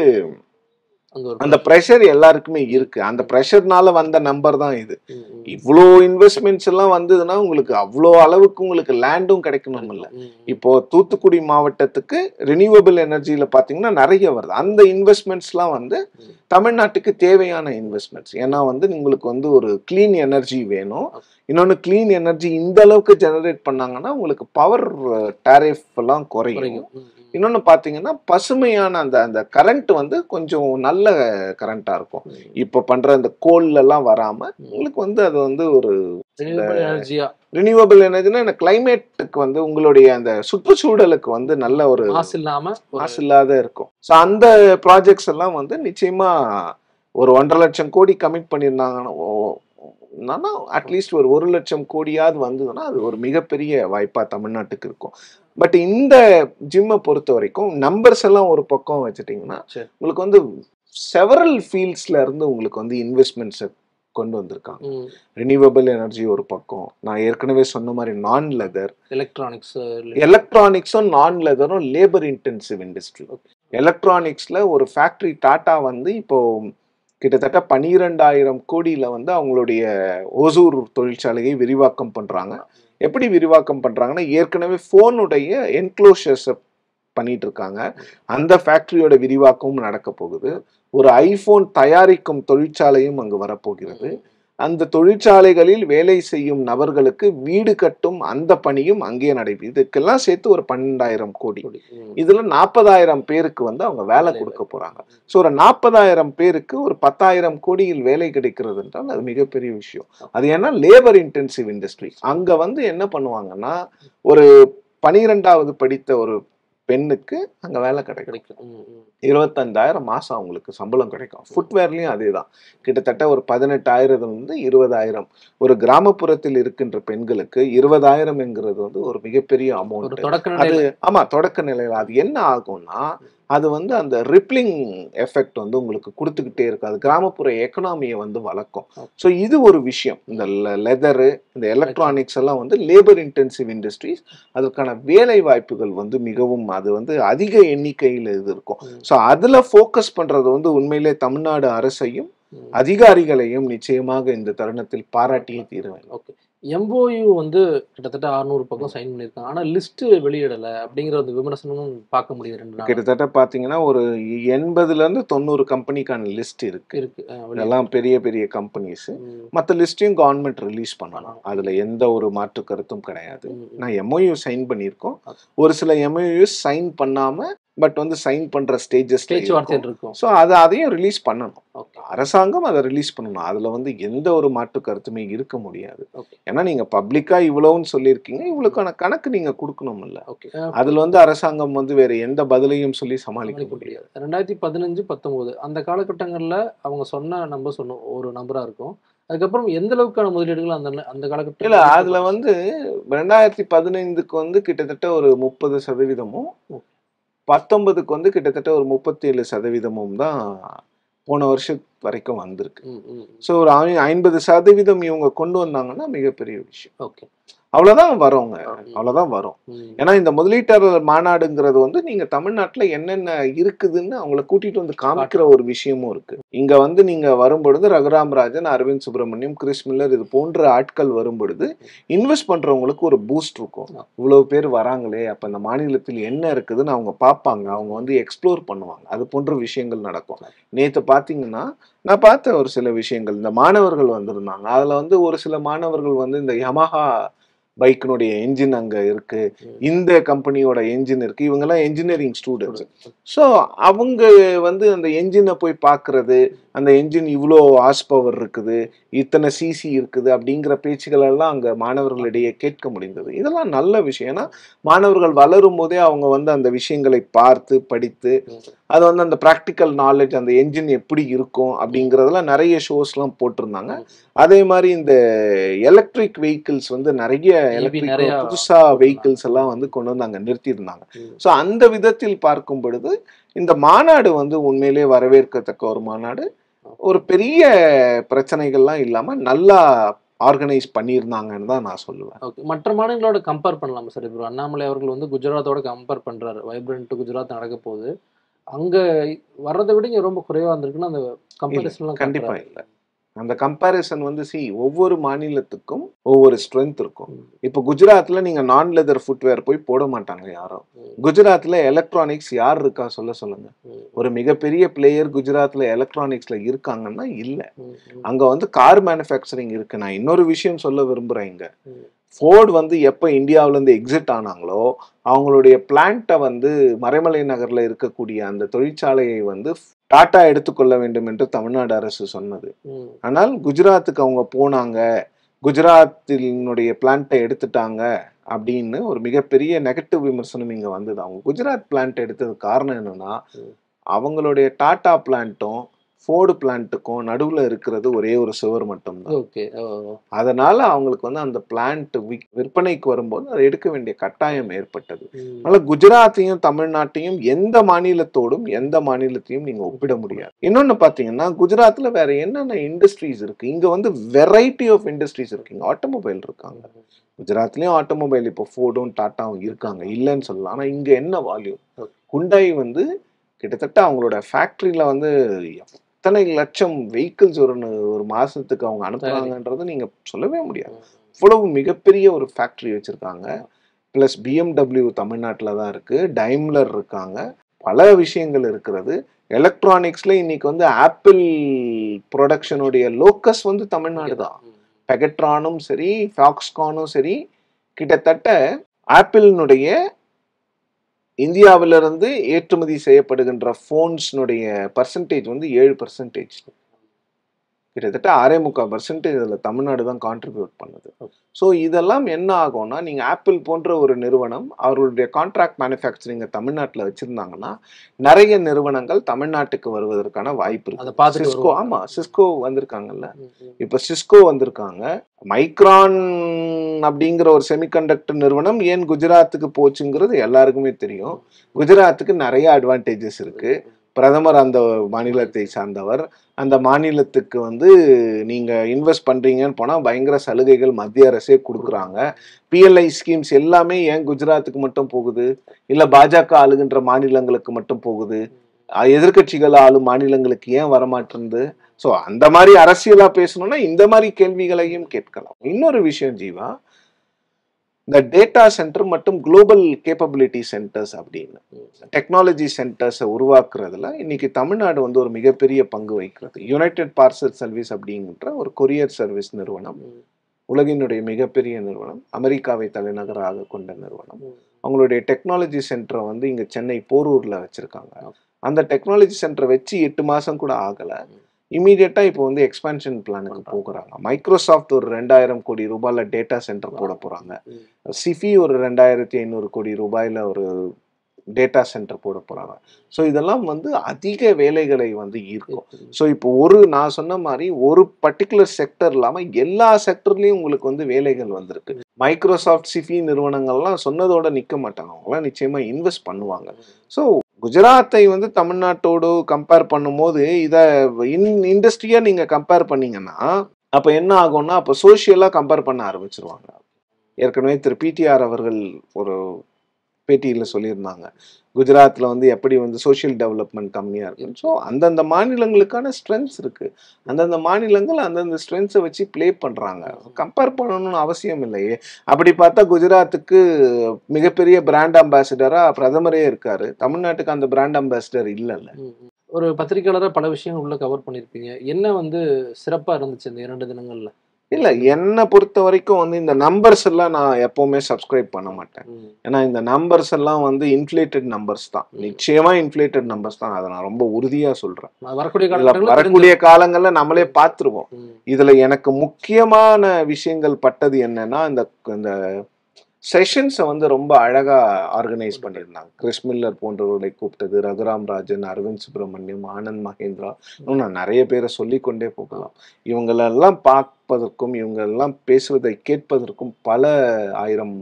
அந்த ஒரு அந்த ப்ரெஷர் எல்லாருக்குமே இருக்கு அந்த ப்ரெஷர்னால வந்த நம்பர் தான் இது ம், ம். இவ்வளோ இன்வெஸ்ட்மெண்ட்ஸ் எல்லாம் வந்ததுன்னா உங்களுக்கு அவ்வளோ அளவுக்கு உங்களுக்கு லேண்டும் கிடைக்கணும் இல்ல ம், ம். இப்போ தூத்துக்குடி மாவட்டத்துக்கு ரினியூவபிள் எனர்ஜியில பாத்தீங்கன்னா நிறைய வருது அந்த இன்வெஸ்ட்மெண்ட்ஸ்லாம் வந்து ம். தமிழ்நாட்டுக்கு தேவையான இன்வெஸ்ட்மெண்ட்ஸ் ஏன்னா வந்து உங்களுக்கு வந்து ஒரு க்ளீன் எனர்ஜி வேணும் இன்னொன்று க்ளீன் எனர்ஜி இந்த அளவுக்கு ஜெனரேட் பண்ணாங்கன்னா உங்களுக்கு பவர் டேரிஃப் எல்லாம் குறையும் குறையும். ம், ம். இன்னொன்று பார்த்தீங்கன்னா பசுமையான அந்த அந்த கரண்ட் வந்து கொஞ்சம் நல்ல கரண்ட்டாக இருக்கும் ம். இப்போ பண்ணுற அந்த கோல்ல எல்லாம் வராம உங்களுக்கு வந்து அது வந்து ஒரு Renewable energy ஆ, ரினியூவபிள் எனர்ஜினா இந்த கிளைமேட்டுக்கு வந்து உங்களுடைய அந்த சுற்றுச்சூழலுக்கு வந்து நல்ல ஒரு மாசு இல்லாம ஒரு- மாசு இல்லாத இருக்கும் ஸோ அந்த ப்ராஜெக்ட்ஸ் எல்லாம் வந்து நிச்சயமா ஒரு ஒன்றரை லட்சம் கோடி கமிட் பண்ணியிருந்தாங்கன்னா அட்லீஸ்ட் ஒரு ஒரு லட்சம் கோடியாவது வந்ததுன்னா அது ஒரு மிகப்பெரிய வாய்ப்பா தமிழ்நாட்டுக்கு இருக்கும் பட் இந்த ஜிம்மை பொறுத்த வரைக்கும் நம்பர்ஸ் எல்லாம் ஒரு பக்கம் வச்சுட்டிங்கன்னா சரி. உங்களுக்கு வந்து செவரல் ஃபீல்ட்ஸ்ல இருந்து உங்களுக்கு வந்து இன்வெஸ்ட்மெண்ட்ஸை கொண்டு வந்திருக்காங்க ம். ரினியூவபிள் எனர்ஜி ஒரு பக்கம் நான் ஏற்கனவே சொன்ன மாதிரி நான் லெதர் எலக்ட்ரானிக்ஸ் எலக்ட்ரானிக்ஸும் நான் லெதரும் லேபர் இன்டென்சிவ் இண்டஸ்ட்ரி எலக்ட்ரானிக்ஸ்ல ஒரு ஃபேக்டரி டாடா வந்து இப்போ கிட்டத்தட்ட பன்னிரெண்டாயிரம் கோடியில வந்து அவங்களுடைய ஓசூர் தொழிற்சாலையை விரிவாக்கம் பண்றாங்க எப்படி விரிவாக்கம் பண்றாங்கன்னா ஏற்கனவே ஃபோனுடைய என்க்ளோஷர்ஸ் பண்ணிட்டு இருக்காங்க அந்த ஃபேக்டரியோட விரிவாக்கமும் நடக்க போகுது ஒரு ஐபோன் தயாரிக்கும் தொழிற்சாலையும் அங்கு வரப்போகிறது அந்த தொழிற்சாலைகளில் வேலை செய்யும் நபர்களுக்கு வீடு கட்டும் அந்த பணியும் அங்கேயே நடைபெறும் இதுக்கெல்லாம் சேர்த்து ஒரு பன்னெண்டாயிரம் கோடி ம். இதுல நாற்பதாயிரம் பேருக்கு வந்து அவங்க வேலை வேலை கொடுக்க போறாங்க ஸோ ஒரு நாற்பதாயிரம் பேருக்கு ஒரு பத்தாயிரம் கோடியில் வேலை கிடைக்கிறது என்றால் அது மிகப்பெரிய விஷயம் அது ஏன்னா லேபர் இன்டென்சிவ் இண்டஸ்ட்ரி அங்க வந்து என்ன பண்ணுவாங்கன்னா ஒரு பனிரெண்டாவது படித்த ஒரு பெண்ணுக்கு அங்க வேலை கிடைக்கும் கிடைக்கும் ம், ம். இருபத்தஞ்சாயிரம் மாசம் அவங்களுக்கு சம்பளம் கிடைக்கும் ஃபுட்வேர்லயும் அதே தான் கிட்டத்தட்ட ஒரு பதினெட்டாயிரத்துல இருந்து இருபதாயிரம் ஒரு கிராமப்புறத்தில் இருக்கின்ற பெண்களுக்கு இருபதாயிரம் என்கிறது வந்து ஒரு மிகப்பெரிய ஒரு அமௌண்ட் தொடக்க அது நிலையில ஆமா தொடக்க நிலையில அது என்ன ஆகும்னா அது வந்து அந்த ரிப்ளிங் எஃபெக்ட் வந்து உங்களுக்கு கொடுத்துக்கிட்டே இருக்கும் அது கிராமப்புற எக்கனாமியை வந்து வளர்க்கும் ஸோ இது ஒரு விஷயம் இந்த லெதரு இந்த எலக்ட்ரானிக்ஸ் எல்லாம் வந்து லேபர் இன்டென்சிவ் இண்டஸ்ட்ரீஸ் அதற்கான வேலை வாய்ப்புகள் வந்து மிகவும் அது வந்து அதிக எண்ணிக்கையில் இது இருக்கும் ம். ஸோ அதில் ஃபோக்கஸ் பண்ணுறது வந்து உண்மையிலே தமிழ்நாடு அரசையும் ம். அதிகாரிகளையும் நிச்சயமாக இந்த தருணத்தில் பாராட்டியே தீருவேன் ஓகே எம்ஓயு வந்து கிட்டத்தட்ட 600 பக்கம் சைன் பண்ணியிருக்காங்க ஆனா லிஸ்ட் வெளியிடல அப்படிங்கிற ஒரு விமர்சனமும் பார்க்க முடியுது ரெண்டு நாள் கிட்டத்தட்ட பாத்தீங்கன்னா ஒரு எண்பதுல இருந்து தொண்ணூறு கம்பெனிக்கான லிஸ்ட் இருக்கு இருக்கு ஆ, வெளியிட- இதெல்லாம் பெரிய பெரிய கம்பெனிஸ் ம், மற்ற லிஸ்ட்டையும் கவர்மெண்ட் ரிலீஸ் பண்ணலாம் அதுல எந்த ஒரு மாற்று கருத்தும் கிடையாது ம், ம். நான் எம்ஓயு சைன் பண்ணியிருக்கோம் ஒரு சில எம்ஓயு சைன் பண்ணாம பட் வந்து சைன் பண்ற ஸ்டேஜஸ் பேச்சுவார்த்தையில் இருக்கும் ஸோ அதை அதையும் ரிலீஸ் பண்ணணும் ஓகே அரசாங்கம் அதை ரிலீஸ் பண்ணணும் அதுல வந்து எந்த ஒரு மாற்று கருத்துமே இருக்க முடியாது ஓகே ஏன்னா நீங்க பப்ளிக்கா இவ்வளவுன்னு சொல்லியிருக்கீங்க இவ்வளவுக்கான கணக்கு நீங்க கொடுக்கணும் இல்ல ஓகே அதுல வந்து அரசாங்கம் வந்து வேற எந்த பதிலையும் சொல்லி சமாளிக்க சமாளிக்க முடியாது முடியாது ரெண்டாயிரத்தி பதினஞ்சு பத்தொன்பது அந்த காலகட்டங்கள்ல அவங்க சொன்ன நம்பர் சொன்னோம் ஒரு நம்பரா இருக்கும் அதுக்கப்புறம் எந்த அளவுக்கான முதலீடுகள் அந்த அந்த காலகட்டம் இல்ல அதுல வந்து ரெண்டாயிரத்தி பதினைந்துக்கு வந்து கிட்டத்தட்ட ஒரு முப்பது சதவீதமும் பத்தொன்பதுக்கு வந்து கிட்டத்தட்ட ஒரு முப்பத்தி ஏழு சதவீதமும் தான் போன வருஷம் வரைக்கும் வந்திருக்கு ம், ம், ம். ஸோ ஒரு ஐ- ஐம்பது சதவீதம் இவங்க கொண்டு வந்தாங்கன்னா மிகப்பெரிய விஷயம் ஓகே அவ்வளவுதான் வருங்க ம், அவ்வளவுதான் வரும் ம். ஏன்னா இந்த முதலீட்டாளர் மாநாடுங்கிறது வந்து நீங்க தமிழ்நாட்டுல என்னென்ன இருக்குதுன்னு அவங்கள கூட்டிட்டு வந்து காமிக்கிற ஒரு விஷயமும் இருக்கு இங்க வந்து நீங்க வரும்பொழுது ரகுராம் ராஜன் அரவிந்த் சுப்பிரமணியம் கிறிஸ் மில்லர் இது போன்ற ஆட்கள் வரும்பொழுது இன்வெஸ்ட் பண்றவங்களுக்கு ஒரு பூஸ்ட் இருக்கும் இவ்வளவு பேர் வராங்களே அப்ப இந்த மாநிலத்தில் என்ன இருக்குதுன்னு அவங்க பார்ப்பாங்க அவங்க வந்து எக்ஸ்ப்ளோர் பண்ணுவாங்க அது போன்ற விஷயங்கள் நடக்கும் நேத்து பாத்தீங்கன்னா நான் பார்த்த ஒரு சில விஷயங்கள் இந்த மாணவர்கள் வந்திருந்தாங்க அதுல வந்து ஒரு சில மாணவர்கள் வந்து இந்த யமஹா பைக்கினுடைய என்ஜின் அங்க இருக்கு ம். இந்த கம்பெனியோட என்ஜின் இருக்கு இவங்கெல்லாம் என்ஜினியரிங் ஸ்டூடெண்ட்ஸ் ஸோ அவங்க வந்து அந்த என்ஜினை போய் பார்க்கறது அந்த என்ஜின் இவ்வளோ ஹார்ஸ் பவர் இருக்குது இத்தனை சிசி இருக்குது அப்படிங்கிற பேச்சுகள் எல்லாம் அங்கே மாணவர்களிடையே கேட்க முடிந்தது இதெல்லாம் நல்ல விஷயம் ஏன்னா மாணவர்கள் வளரும் போதே அவங்க வந்து அந்த விஷயங்களை பார்த்து படித்து அது வந்து அந்த ப்ராக்டிக்கல் நாலேஜ் அந்த என்ஜின் எப்படி இருக்கும் அப்படிங்கிறதெல்லாம் நிறைய ஷோஸ்லாம் போட்டிருந்தாங்க அதே மாதிரி இந்த எலக்ட்ரிக் வெஹிக்கிள்ஸ் வந்து நிறைய எலக்ட்ரிக் நிறைய புதுசா வெஹிக்கிள்ஸ் எல்லாம் வந்து கொண்டு வந்து அங்க நிறுத்தியிருந்தாங்க ம். ஸோ அந்த விதத்தில் பார்க்கும் பொழுது இந்த மாநாடு வந்து உண்மையிலே வரவேற்கத்தக்க ஒரு மாநாடு ஒரு பெரிய பிரச்சனைகள்லாம் இல்லாம நல்லா ஆர்கனைஸ் பண்ணியிருந்தாங்கன்னு தான் நான் சொல்லுவேன் ஓகே மற்ற மாநிலங்களோட கம்பேர் பண்ணலாமா சார் இப்போ அண்ணாமலை அவர்கள் வந்து குஜராத்தோட கம்பேர் பண்றாரு வைப்ரண்ட் குஜராத் நடக்க போகுது அங்க வர்றதை விட இங்க ரொம்ப குறைவா இருந்திருக்குன்னு அந்த கம்பேரிசன்லாம் கண்டிப்பா இல்ல அந்த கம்பேரிசன் வந்து சி ஒவ்வொரு மாநிலத்துக்கும் ஒவ்வொரு ஸ்ட்ரென்த் இருக்கும் இப்போ குஜராத்ல நீங்க நான் லெதர் ஃபுட்வேர் போய் போட மாட்டாங்க யாரும் குஜராத்ல எலக்ட்ரானிக்ஸ் யார் இருக்கா சொல்ல சொல்லுங்க ஒரு மிகப்பெரிய பிளேயர் குஜராத்ல எலக்ட்ரானிக்ஸ்ல இருக்காங்கன்னா இல்ல அங்க வந்து கார் மேனுஃபேக்சரிங் இருக்கு நான் இன்னொரு விஷயம் சொல்ல விரும்புறேன் இங்க ம். ஃபோர்டு வந்து எப்போ இந்தியாவிலேருந்து எக்ஸிட் ஆனாங்களோ அவங்களுடைய பிளான்ட்டை வந்து மறைமலை நகர்ல இருக்கக்கூடிய அந்த தொழிற்சாலையை வந்து டாடா எடுத்துக்கொள்ள வேண்டும் என்று தமிழ்நாடு அரசு சொன்னது ஆனால் குஜராத்துக்கு அவங்க போனாங்க குஜராத்தினுடைய பிளான்ட்டை எடுத்துட்டாங்க அப்படின்னு ஒரு மிகப்பெரிய நெகட்டிவ் விமர்சனம் இங்க வந்தது அவங்க குஜராத் பிளான்ட் எடுத்தது காரணம் என்னன்னா ம். அவங்களுடைய டாடா பிளான்ட்டும் ஃபோர்டு பிளான்ட்டுக்கும் நடுவுல இருக்கிறது ஒரே ஒரு சுவர் மட்டும்தான் ஓகே அதனால அவங்களுக்கு வந்து அந்த பிளான்ட் விற்பனைக்கு வரும்போது அதை எடுக்க வேண்டிய கட்டாயம் ஏற்பட்டது அதனால குஜராத்தையும் தமிழ்நாட்டையும் எந்த மாநிலத்தோடும் எந்த மாநிலத்தையும் நீங்க ஒப்பிட முடியாது இன்னொன்னு பாத்தீங்கன்னா குஜராத்ல வேற என்னென்ன இண்டஸ்ட்ரீஸ் இருக்கு இங்க வந்து வெரைட்டி ஆஃப் இண்டஸ்ட்ரீஸ் இருக்கு இங்க ஆட்டோமொபைல் இருக்காங்க குஜராத்லயும் ஆட்டோமொபைல் இப்போ ஃபோர்டும் டாட்டாவும் இருக்காங்க இல்லைன்னு சொல்லலாம் ஆனா இங்க என்ன வால்யூம் குண்டாய் வந்து கிட்டத்தட்ட அவங்களோட ஃபேக்டரியில வந்து எத்தனை லட்சம் வெஹிக்கிள்ஸ் ஒரு ந- ஒரு மாசத்துக்கு அவங்க அனுப்புறாங்கன்றது நீங்க சொல்லவே முடியாது இவ்வளவு மிகப்பெரிய ஒரு ஃபேக்டரி வச்சிருக்காங்க ப்ளஸ் பிஎம்டபிள்யூ தமிழ்நாட்டில் தான் இருக்கு டைம்லர் இருக்காங்க பல விஷயங்கள் இருக்கிறது எலக்ட்ரானிக்ஸ்ல இன்னைக்கு வந்து ஆப்பிள் ப்ரொடக்ஷனுடைய லோக்கஸ் வந்து தமிழ்நாடு தான் பெகட்ரானும் சரி ஃபாக்ஸ்கானும் சரி கிட்டத்தட்ட ஆப்பிளினுடைய இந்தியாவிலிருந்து ஏற்றுமதி செய்யப்படுகின்ற ஃபோன்ஸ்னுடைய பர்சன்டேஜ் வந்து ஏழு பர்சன்டேஜ் கிட்டத்தட்ட அரை முக்கால் பர்சன்டேஜ் அதில் தமிழ்நாடு தான் கான்ட்ரிபியூட் பண்ணுது ஸோ இதெல்லாம் என்ன ஆகும்னா நீங்கள் ஆப்பிள் போன்ற ஒரு நிறுவனம் அவர்களுடைய கான்ட்ராக்ட் மேனுஃபேக்சரிங்கை தமிழ்நாட்டில் வச்சுருந்தாங்கன்னா நிறைய நிறுவனங்கள் தமிழ்நாட்டுக்கு வருவதற்கான வாய்ப்பு அதை இருக்கு பார்த்துட்டு சிஸ்கோ வருவாங்க. ஆமாம் சிஸ்கோ வந்திருக்காங்கல்ல இப்போ சிஸ்கோ வந்திருக்காங்க மைக்ரான் அப்படிங்கிற ஒரு செமிகண்டக்டர் நிறுவனம் ஏன் குஜராத்துக்கு போச்சுங்கிறது எல்லாருக்குமே தெரியும் குஜராத்துக்கு நிறைய அட்வான்டேஜஸ் இருக்கு பிரதமர் அந்த மாநிலத்தை சார்ந்தவர் அந்த மாநிலத்துக்கு வந்து நீங்க இன்வெஸ்ட் பண்றீங்கன்னு போனா பயங்கர சலுகைகள் மத்திய அரசே கொடுக்குறாங்க பிஎல்ஐ ஸ்கீம்ஸ் எல்லாமே ஏன் குஜராத்துக்கு மட்டும் போகுது இல்ல பாஜக ஆளுகின்ற மாநிலங்களுக்கு மட்டும் போகுது எதிர்க்கட்சிகள் ஆளும் மாநிலங்களுக்கு ஏன் வரமாட்டேங்குது ஸோ அந்த மாதிரி அரசியலா பேசணும்னா இந்த மாதிரி கேள்விகளையும் கேட்கலாம் இன்னொரு விஷயம் ஜீவா இந்த டேட்டா சென்டர் மற்றும் குளோபல் கேப்பபிலிட்டி சென்டர்ஸ் அப்படின்னு டெக்னாலஜி சென்டர்ஸை உருவாக்குறதுல இன்னைக்கு தமிழ்நாடு வந்து ஒரு மிகப்பெரிய பங்கு வகிக்கிறது யுனைடெட் பார்சல் சர்வீஸ் அப்படிங்கிற ஒரு கொரியர் சர்வீஸ் நிறுவனம் உலகினுடைய மிகப்பெரிய நிறுவனம் அமெரிக்காவை தலைநகராக கொண்ட நிறுவனம் அவங்களுடைய டெக்னாலஜி சென்டரை வந்து இங்க சென்னை போரூர்ல வச்சிருக்காங்க அந்த டெக்னாலஜி சென்டரை வச்சு எட்டு மாசம் கூட ஆகல இமீடியட்டா இப்போ வந்து எக்ஸ்பான்ஷன் பிளானுக்கு போகிறாங்க மைக்ரோசாஃப்ட் ஒரு ரெண்டாயிரம் கோடி ரூபாயில டேட்டா சென்டர் போட போறாங்க சிஃபி ஒரு ரெண்டாயிரத்தி ஐநூறு கோடி ரூபாயில ஒரு டேட்டா சென்டர் போட போறாங்க ஸோ இதெல்லாம் வந்து அதிக வேலைகளை வந்து ஈர்க்கும் ஸோ இப்போ ஒரு நான் சொன்ன மாதிரி ஒரு பர்டிகுலர் செக்டர் இல்லாமல் எல்லா செக்டர்லேயும் உங்களுக்கு வந்து வேலைகள் வந்திருக்கு மைக்ரோசாஃப்ட் சிஃபி நிறுவனங்கள்லாம் சொன்னதோட நிற்க மாட்டாங்க அவங்களாம் நிச்சயமாக இன்வெஸ்ட் பண்ணுவாங்க ஸோ குஜராத்தை வந்து தமிழ்நாட்டோடு கம்பேர் பண்ணும்போது இதை இன் இண்டஸ்ட்ரியாக நீங்கள் கம்பேர் பண்ணீங்கன்னா அப்போ என்ன ஆகும்னா அப்போ சோஷியலாக கம்பேர் பண்ண ஆரம்பிச்சிருவாங்க ஏற்கனவே திரு பிடிஆர் அவர்கள் ஒரு பேட்டியில் சொல்லியிருந்தாங்க குஜராத்தில் வந்து எப்படி வந்து சோஷியல் டெவலப்மெண்ட் கம்மியாக இருக்குன்னு ஸோ அந்தந்த மாநிலங்களுக்கான ஸ்ட்ரென்த்ஸ் இருக்குது அந்தந்த மாநிலங்கள் அந்தந்த ஸ்ட்ரென்த்ஸை வச்சு ப்ளே பண்ணுறாங்க கம்பேர் பண்ணணும்னு அவசியம் இல்லையே அப்படி பார்த்தா குஜராத்துக்கு மிகப்பெரிய பிராண்ட் அம்பாசிடராக பிரதமரே இருக்காரு தமிழ்நாட்டுக்கு அந்த பிராண்ட் அம்பாசிடர் இல்லைல்ல ஒரு பத்திரிக்கையாளராக பல விஷயங்கள் உள்ள கவர் பண்ணியிருப்பீங்க என்ன வந்து சிறப்பாக இருந்துச்சு இந்த இரண்டு தினங்கள்ல இல்லை என்னை பொறுத்த வரைக்கும் வந்து இந்த நம்பர்ஸ் எல்லாம் நான் எப்போவுமே சப்ஸ்கிரைப் பண்ண மாட்டேன் ஏன்னா இந்த நம்பர்ஸ் எல்லாம் வந்து இன்ஃப்ளேட்டட் நம்பர்ஸ் தான் நிச்சயமா இன்ஃப்ளேட்டட் நம்பர்ஸ் தான் அதை நான் ரொம்ப உறுதியா சொல்றேன் வரக்கூடிய இதுல காலகட்டங்கள்ல வரக்கூடிய காலங்கள்ல நம்மளே பார்த்துருவோம் தெரிஞ்சு- ம். இதுல எனக்கு முக்கியமான விஷயங்கள் பட்டது என்னன்னா இந்த இந்த செஷன்ஸை வந்து ரொம்ப அழகா ஆர்கனைஸ் பண்ணியிருந்தாங்க கிறிஸ் மில்லர் போன்றவர்களை கூப்பிட்டது ரகுராம் ராஜன் அரவிந்த் சுப்பிரமணியம் ஆனந்த் மகேந்திரா இன்னும் நான் நிறைய பேரை சொல்லிக்கொண்டே போகலாம் இவங்களெல்லாம் பார்ப்பதற்கும் இவங்களெல்லாம் பேசுவதை கேட்பதற்கும் பல ஆயிரம்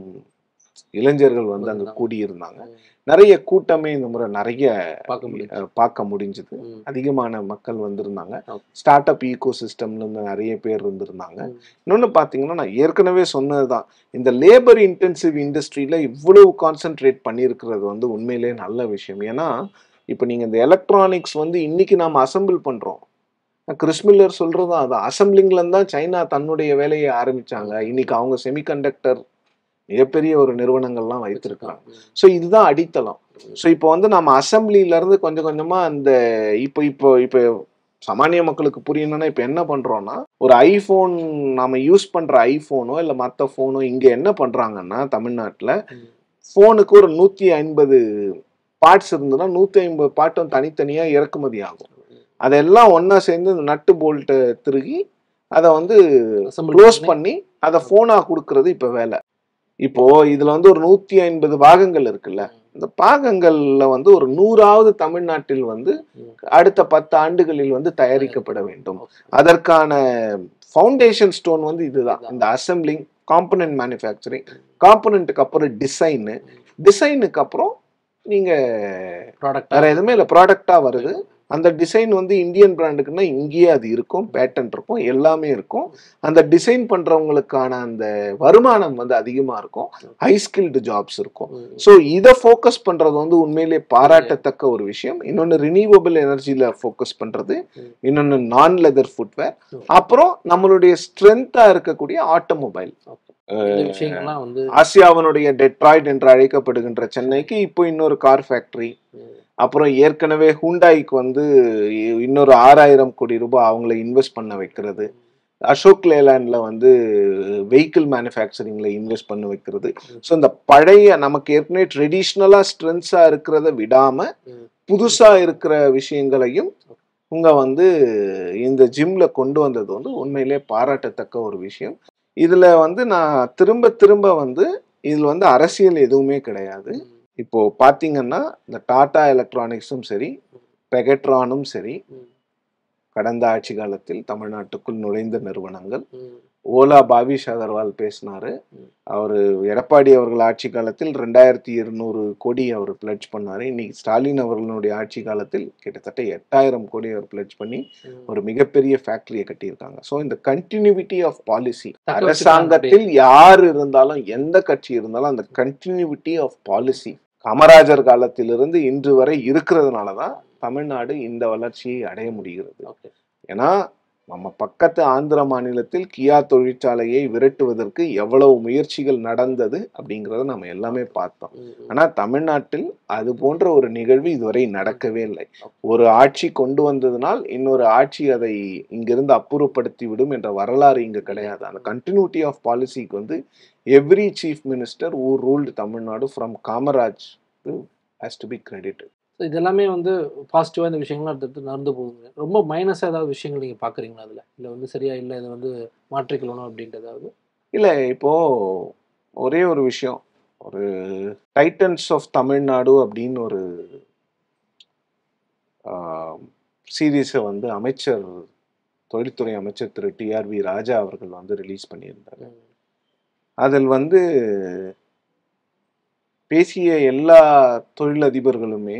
இளைஞர்கள் வந்து அங்க கூடியிருந்தாங்க நிறைய கூட்டமே இந்த முறை நிறைய பார்க்க முடியும் அஹ், பார்க்க முடிஞ்சது ம். அதிகமான மக்கள் வந்திருந்தாங்க Okay. ஸ்டார்ட் அப் ஈகோ சிஸ்டம்ல இருந்து நிறைய பேர் இருந்திருந்தாங்க ம். இன்னொன்று பார்த்தீங்கன்னா நான் ஏற்கனவே சொன்னதுதான் இந்த லேபர் இன்டென்சிவ் இண்டஸ்ட்ரியில இவ்வளவு கான்சென்ட்ரேட் பண்ணியிருக்கிறது வந்து உண்மையிலேயே நல்ல விஷயம் ஏன்னா இப்போ நீங்க இந்த எலக்ட்ரானிக்ஸ் வந்து இன்னைக்கு நாம அசெம்பிள் பண்றோம் கிறிஸ்மில்லர் சொல்றதும் அதான் அசம்பிளிங்ல இருந்து தான் சைனா தன்னுடைய வேலையை ஆரம்பிச்சாங்க இன்னைக்கு அவங்க செமிகண்டக்டர் மிகப்பெரிய ஒரு நிறுவனங்கள்லாம் வைத்திருக்காங்க ஸோ இதுதான் அடித்தளம் ஸோ இப்போ வந்து நம்ம அசம்பிளில இருந்து கொஞ்சம் கொஞ்சமா அந்த இப்போ இப்போ இப்போ சாமானிய மக்களுக்கு புரியணும்னா இப்போ என்ன பண்றோம்னா ஒரு ஐஃபோன் நாம யூஸ் பண்ற ஐஃபோனோ இல்லை மற்ற ஃபோனோ இங்க என்ன பண்றாங்கன்னா தமிழ்நாட்டில் ம். ஃபோனுக்கு ஒரு நூத்தி ஐம்பது பார்ட்ஸ் இருந்ததுன்னா நூத்தி ஐம்பது பார்ட்டும் தனித்தனியா இறக்குமதி ஆகும் அதெல்லாம் ஒண்ணா சேர்ந்து இந்த நட்டு போல்ட்டை திருகி அதை வந்து Assemble க்ளோஸ் பண்ணி- பண்ணி அதை ஃபோனா கொடுக்கறது இப்போ வேலை இப்போ இதுல வந்து ஒரு நூத்தி ஐம்பது பாகங்கள் இருக்குல்ல இந்த பாகங்கள்ல வந்து ஒரு நூறாவது தமிழ்நாட்டில் வந்து ம். அடுத்த பத்து ஆண்டுகளில் வந்து தயாரிக்கப்பட வேண்டும் அதற்கான ஃபவுண்டேஷன் ஸ்டோன் வந்து இதுதான் இந்த அசம்பிளிங் காம்பனன்ட் மேனுஃபேக்சரிங் காம்பனண்ட்டுக்கு அப்புறம் டிசைனு டிசைனுக்கு அப்புறம் நீங்க ப்ராடக்ட் வேற எதுவுமே இல்லை ப்ராடக்டா வருது அந்த டிசைன் வந்து இந்தியன் பிராண்டுக்குன்னா இங்கேயே அது இருக்கும் பேட்டன் இருக்கும் எல்லாமே இருக்கும் அந்த டிசைன் பண்றவங்களுக்கான அந்த வருமானம் வந்து அதிகமா இருக்கும் ஹை ஸ்கில்டு ஜாப்ஸ் இருக்கும் ஸோ இதை ஃபோக்கஸ் பண்றது வந்து உண்மையிலேயே பாராட்டத்தக்க ஒரு விஷயம் இன்னொன்று ரினியூவபிள் எனர்ஜியில் ஃபோக்கஸ் பண்றது ம். இன்னொன்று நான் லெதர் ஃபுட்வேர் ம். அப்புறம் நம்மளுடைய ஸ்ட்ரென்த்தா இருக்கக்கூடிய ஆட்டோமொபைல் இந்த விஷயங்கள்லாம் வந்து ஆசியாவினுடைய டெட்ராய்ட் என்று அழைக்கப்படுகின்ற சென்னைக்கு இப்போ இன்னொரு கார் ஃபேக்டரி ம், அப்புறம் ஏற்கனவே ஹூண்டாய்க்கு வந்து இ- இன்னொரு ஆறாயிரம் கோடி ரூபாய் அவங்கள இன்வெஸ்ட் பண்ண வைக்கிறது அசோக் லேலாண்ட்ல வந்து வெஹிக்கிள் மேனுஃபேக்சரிங்ல இன்வெஸ்ட் பண்ண வைக்கிறது ஸோ இந்த பழைய நமக்கு ஏற்கனவே ட்ரெடிஷ்னலா ஸ்ட்ரென்த்ஸா இருக்கிறத விடாம ம். புதுசா இருக்கிற விஷயங்களையும் உங்க வந்து இந்த ஜிம்ல கொண்டு வந்தது வந்து உண்மையிலே பாராட்டத்தக்க ஒரு விஷயம் இதுல வந்து நான் திரும்ப திரும்ப வந்து இதுல வந்து அரசியல் எதுவுமே கிடையாது ம், இப்போ பாத்தீங்கன்னா இந்த டாடா எலக்ட்ரானிக்ஸும் சரி பெகட்ரானும் சரி ம், கடந்த ஆட்சி காலத்தில் தமிழ்நாட்டுக்குள் நுழைந்த நிறுவனங்கள் ம், ஓலா பாவிஷ் அகர்வால் பேசினாரு ம். அவர் எடப்பாடி அவர்கள் ஆட்சி காலத்தில் ரெண்டாயிரத்தி இருநூறு கோடி அவர் பிளட்ஜ் பண்ணாரு இன்னைக்கு ஸ்டாலின் அவர்களுடைய ஆட்சி காலத்தில் கிட்டத்தட்ட எட்டாயிரம் கோடி அவர் பிளட்ஜ் பண்ணி ம். ஒரு மிகப்பெரிய ஃபேக்டரியை கட்டியிருக்காங்க ஸோ இந்த கண்டினியூட்டி ஆஃப் பாலிசி தக்க வச்சுக்கிறாங்க அரசாங்கத்தில் யார் இருந்தாலும் எந்த கட்சி இருந்தாலும் அந்த கண்டினியூட்டி ஆஃப் பாலிசி காமராஜர் காலத்திலிருந்து இன்று வரை இருக்கிறதுனால தான் தமிழ்நாடு இந்த வளர்ச்சியை அடைய முடிகிறது ஓகே ஏன்னா நம்ம பக்கத்து ஆந்திர மாநிலத்தில் கியா தொழிற்சாலையை விரட்டுவதற்கு எவ்வளவு முயற்சிகள் நடந்தது அப்படிங்கிறத நம்ம எல்லாமே பார்த்தோம் ஆனா தமிழ்நாட்டில் அது போன்ற ஒரு நிகழ்வு இதுவரை நடக்கவே இல்லை ஒரு ஆட்சி கொண்டு வந்ததுனால் இன்னொரு ஆட்சி அதை இங்கிருந்து அப்புறப்படுத்தி விடும் என்ற வரலாறு இங்க கிடையாது அந்த கண்டினியூட்டி ஆஃப் பாலிசிக்கு வந்து every chief minister uh ruled Tamil Nadu from Kamaraj has to be credit so இதெல்லாமே வந்து பாசிட்டிவாக இந்த விஷயங்கள்லாம் அடுத்தடுத்து நடந்து போகுங்க ரொம்ப மைனஸாக ஏதாவது விஷயங்கள் நீங்கள் பார்க்குறீங்களா அதில் இல்லை வந்து சரியா இல்லை இதை வந்து மாற்றிக்கொள்ளணும் அப்படின்ட்டு ஏதாவது இல்ல இப்போ ஒரே ஒரு விஷயம் ஒரு டைட்டன்ஸ் ஆஃப் தமிழ்நாடு அப்படின்னு ஒரு சீரீஸை வந்து அமைச்சர் தொழில்துறை அமைச்சர் திரு டிஆர்வி ராஜா அவர்கள் வந்து ரிலீஸ் பண்ணியிருந்தாரு அதில் வந்து பேசிய எல்லா தொழிலதிபர்களுமே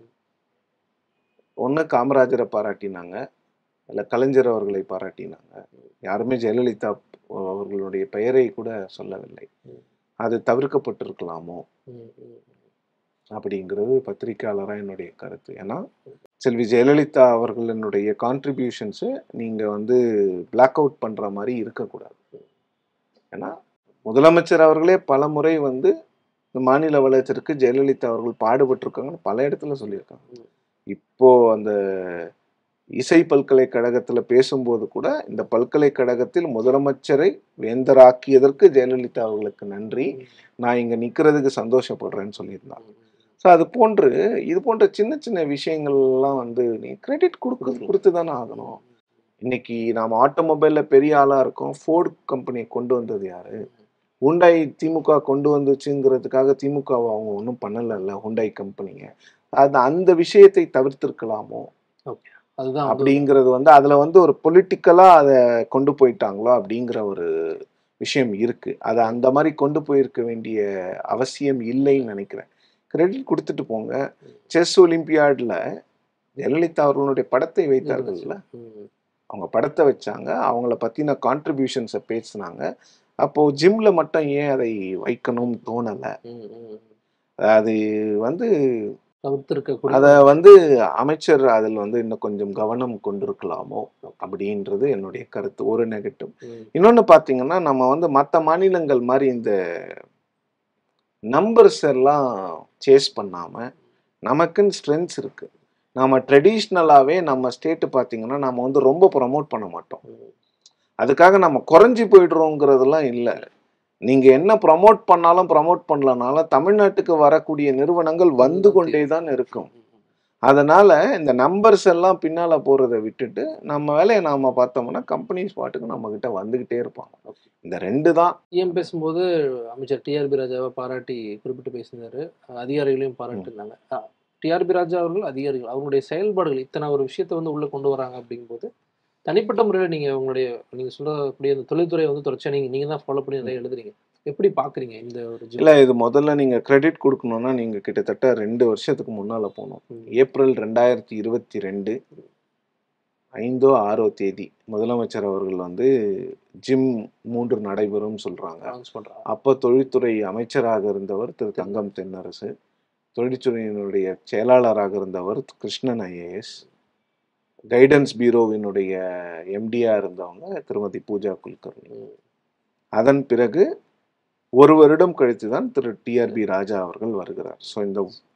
ஒன்று காமராஜரை பாராட்டினாங்க இல்லை கலைஞர் அவர்களை பாராட்டினாங்க யாருமே ஜெயலலிதா அவர்களுடைய பெயரை கூட சொல்லவில்லை அது தவிர்க்கப்பட்டிருக்கலாமோ அப்படிங்கிறது பத்திரிக்கையாளராக என்னுடைய கருத்து ஏன்னா செல்வி ஜெயலலிதா அவர்களினுடைய கான்ட்ரிபியூஷன்ஸு நீங்கள் வந்து பிளாக் அவுட் பண்ணுற மாதிரி இருக்கக்கூடாது ஏன்னா முதலமைச்சர் அவர்களே பல முறை வந்து இந்த மாநில வளர்ச்சிக்கு ஜெயலலிதா அவர்கள் பாடுபட்டிருக்காங்கன்னு பல இடத்துல சொல்லியிருக்காங்க இப்போ அந்த இசை பல்கலைக்கழகத்துல பேசும்போது கூட இந்த பல்கலைக்கழகத்தில் முதலமைச்சரை வேந்தராக்கியதற்கு ஜெயலலிதா அவர்களுக்கு நன்றி நான் இங்க நிக்கிறதுக்கு சந்தோஷப்படுறேன்னு சொல்லியிருந்தாங்க ஸோ அது போன்று இது போன்ற சின்ன சின்ன விஷயங்கள்லாம் வந்து நீ கிரெடிட் கொடுக்க கொடுத்து தானே ஆகணும் இன்னைக்கு நாம் ஆட்டோமொபைல்ல பெரிய ஆளா இருக்கோம் ஃபோர்டு கம்பெனியை கொண்டு வந்தது யாரு ஹுண்டாய் திமுக கொண்டு வந்துச்சுங்கிறதுக்காக திமுக அவங்க ஒன்றும் பண்ணலைல்ல ஹுண்டாய் கம்பெனிங்க அது அந்த விஷயத்தை தவிர்த்திருக்கலாமோ அதுதான் வந்து அப்படிங்கிறது வந்து அதுல வந்து ஒரு பொலிட்டிக்கலா அதை கொண்டு போயிட்டாங்களோ அப்படிங்கிற ஒரு விஷயம் இருக்கு அதை அந்த மாதிரி கொண்டு போயிருக்க வேண்டிய அவசியம் இல்லைன்னு நினைக்கிறேன் கிரெடிட் கொடுத்துட்டு போங்க செஸ் ஒலிம்பியாட்ல ஜெயலலிதா அவர்களுடைய படத்தை வைத்தார்கள்ல ம், அவங்க படத்தை வச்சாங்க அவங்கள பத்தின கான்ட்ரிபியூஷன்ஸை பேசினாங்க அப்போ ஜிம்ல மட்டும் ஏன் அதை வைக்கணும்னு தோணல ம், ம். அது வந்து தவிர்த்திருக்கக்கூடிய அத வந்து அமைச்சர் அதில் வந்து இன்னும் கொஞ்சம் கவனம் கொண்டிருக்கலாமோ அப்படின்றது என்னுடைய கருத்து ஒரு நெகட்டிவ் ம், இன்னொன்னு பாத்தீங்கன்னா நம்ம வந்து மற்ற மாநிலங்கள் மாதிரி இந்த நம்பர்ஸ் எல்லாம் சேஸ் பண்ணாம நமக்குன்னு ஸ்ட்ரென்த்ஸ் இருக்கு நாம ட்ரெடிஷ்னலாவே நம்ம ஸ்டேட் பாத்தீங்கன்னா நம்ம வந்து ரொம்ப ப்ரமோட் பண்ண மாட்டோம் ம். அதுக்காக நம்ம குறைஞ்சி போயிடுறோங்கிறதெல்லாம் இல்லை நீங்க என்ன ப்ரமோட் பண்ணாலும் ப்ரமோட் பண்ணலனாலும் தமிழ்நாட்டுக்கு வரக்கூடிய நிறுவனங்கள் வந்து கொண்டே தான் இருக்கும் அதனால இந்த நம்பர்ஸ் எல்லாம் பின்னால போறதை விட்டுட்டு நம்ம வேலையை நாம பார்த்தோம்னா கம்பெனிஸ் பாட்டுக்கு நம்ம கிட்ட வந்துகிட்டே இருப்பாங்க இந்த ரெண்டு தான் சிஎம் பேசும்போது அமைச்சர் டிஆர்பி ராஜாவை பாராட்டி குறிப்பிட்டு பேசினாரு அதிகாரிகளையும் பாராட்டினாங்க டிஆர்பி ராஜா அவர்கள் அதிகாரிகள் அவங்களுடைய செயல்பாடுகள் இத்தனை ஒரு விஷயத்தை வந்து உள்ள கொண்டு வராங்க அப்படிங்கும்போது தனிப்பட்ட முறையில் நீங்க உங்களுடைய நீங்க சொல்லக்கூடிய அந்த தொழில்துறை வந்து தொடர்ச்சியா நீங்க நீங்க தான் ஃபாலோ பண்ணி நிறைய எழுதுறீங்க எப்படி பாக்குறீங்க இந்த ஒரு ஜி- இல்ல இது முதல்ல நீங்க கிரெடிட் கொடுக்கணும்னா நீங்க கிட்டத்தட்ட ரெண்டு வருஷத்துக்கு முன்னால போகணும் ம். ஏப்ரல் ரெண்டாயிரத்தி இருபத்தி ரெண்டு ஐந்தோ ஆறோ தேதி முதலமைச்சர் அவர்கள் வந்து ஜிம் மூன்று நடைபெறும் சொல்றாங்க announce பண்றாங்க அப்போ தொழில்துறை அமைச்சராக இருந்தவர் திரு தங்கம் தென்னரசு தொழில்துறையினுடைய செயலாளராக இருந்தவர் கிருஷ்ணன் ஐஏஎஸ் கைடன்ஸ் பீரோவினுடைய எம்டியா இருந்தவங்க திருமதி பூஜா குல்கர்னி ம். அதன் பிறகு ஒரு வருடம் கழித்து தான் திரு டிஆர்பி ராஜா அவர்கள் வருகிறார் ஸோ இந்த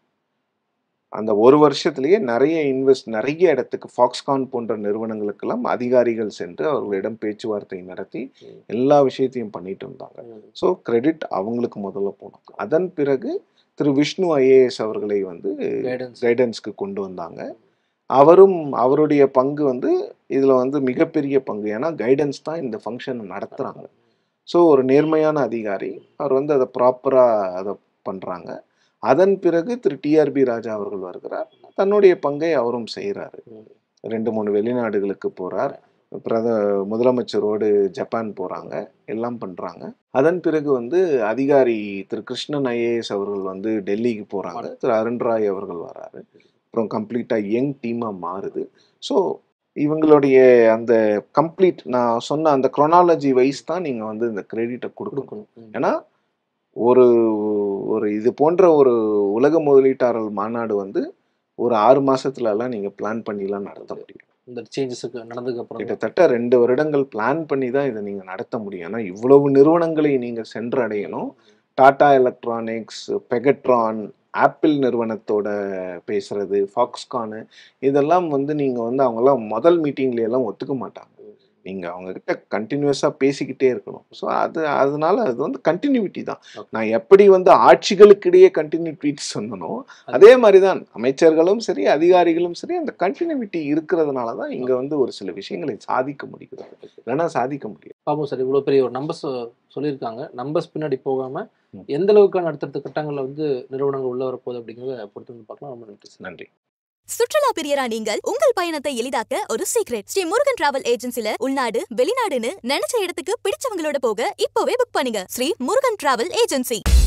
அந்த ஒரு வருஷத்திலேயே நிறைய இன்வெஸ்ட் நிறைய இடத்துக்கு ஃபாக்ஸ்கான் போன்ற நிறுவனங்களுக்கெல்லாம் அதிகாரிகள் சென்று அவர்களிடம் பேச்சுவார்த்தை நடத்தி ம். எல்லா விஷயத்தையும் பண்ணிட்டு இருந்தாங்க ம். ஸோ கிரெடிட் அவங்களுக்கு முதல்ல போனோம் அதன் பிறகு திரு விஷ்ணு ஐஏஎஸ் அவர்களை வந்து கைடன்ஸ் கைடன்ஸ்க்கு கொண்டு வந்தாங்க அவரும் அவருடைய பங்கு வந்து இதில் வந்து மிகப்பெரிய பங்கு ஏன்னா கைடன்ஸ் தான் இந்த ஃபங்க்ஷனை நடத்துகிறாங்க ஸோ ஒரு நேர்மையான அதிகாரி அவர் வந்து அதை ப்ராப்பராக அதை பண்ணுறாங்க அதன் பிறகு திரு டிஆர்பி ராஜா அவர்கள் வருகிறார் தன்னுடைய பங்கை அவரும் செய்கிறாரு ம். ரெண்டு மூணு வெளிநாடுகளுக்கு போகிறார் பிரத முதலமைச்சரோடு ஜப்பான் போகிறாங்க எல்லாம் பண்ணுறாங்க அதன் பிறகு வந்து அதிகாரி திரு கிருஷ்ணன் ஐஏஎஸ் அவர்கள் வந்து டெல்லிக்கு போகிறாங்க திரு அருண்ராய் அவர்கள் வராரு அப்புறம் கம்ப்ளீட்டாக யங் டீமாக மாறுது ஸோ இவங்களுடைய அந்த கம்ப்ளீட் நான் சொன்ன அந்த குரோனாலஜி வைஸ் தான் நீங்கள் வந்து இந்த கிரெடிட்டை கொடுக்கணும் கொடுக்கணும் ம். ஏன்னா ஒரு ஒரு இது போன்ற ஒரு உலக முதலீட்டாளர் மாநாடு வந்து ஒரு ஆறு மாசத்துல எல்லாம் நீங்க பிளான் பண்ணிலாம் நடத்த முடியும் இந்த சேஞ்சஸுக்கு நடந்ததுக்கு அப்புறம் தான். கிட்டத்தட்ட ரெண்டு வருடங்கள் பிளான் பண்ணி தான் இதை நீங்க நடத்த முடியும் ஏன்னா இவ்வளவு நிறுவனங்களை நீங்க சென்றடையணும் டாடா எலக்ட்ரானிக்ஸ் பெகட்ரான் ஆப்பிள் நிறுவனத்தோட பேசுறது ஃபாக்ஸ்கானு இதெல்லாம் வந்து நீங்க வந்து அவங்கெல்லாம் முதல் மீட்டிங்ல எல்லாம் ஒத்துக்க மாட்டாங்க நீங்க அவங்க கிட்ட கண்டினியூஸா பேசிக்கிட்டே இருக்கணும் ஸோ அது அதனால அது வந்து கண்டினியூட்டி தான் Okay. நான் எப்படி வந்து ஆட்சிகளுக்கிடையே கண்டினியூட்டி சொன்னனோ அதே மாதிரி தான் அமைச்சர்களும் சரி அதிகாரிகளும் சரி அந்த கண்டினியூட்டி இருக்கிறதுனால தான் இங்க வந்து ஒரு சில விஷயங்களை சாதிக்க முடிகிறது இல்லைன்னா சாதிக்க முடியாது பாப்போம் சார் இவ்வளோ பெரிய ஒரு நம்பர்ஸ் சொல்லியிருக்காங்க நம்பர்ஸ் பின்னாடி போகாம ம். எந்த அளவுக்கான அடுத்தடுத்த கட்டங்களில் வந்து நிறுவனங்கள் உள்ள வரப்போகுது அப்படிங்கிறத பொறுத்து வந்து பார்க்கலாம் ரொம்ப நன்றி சார் நன்றி சுற்றுலா பிரியரா நீங்கள் உங்கள் பயணத்தை எளிதாக்க ஒரு சீக்ரெட் ஸ்ரீ முருகன் டிராவல் ஏஜென்சில உள்நாடு வெளிநாடுன்னு நினைச்ச இடத்துக்கு பிடிச்சவங்களோட போக இப்போவே புக் பண்ணுங்க ஸ்ரீ முருகன் டிராவல் ஏஜென்சி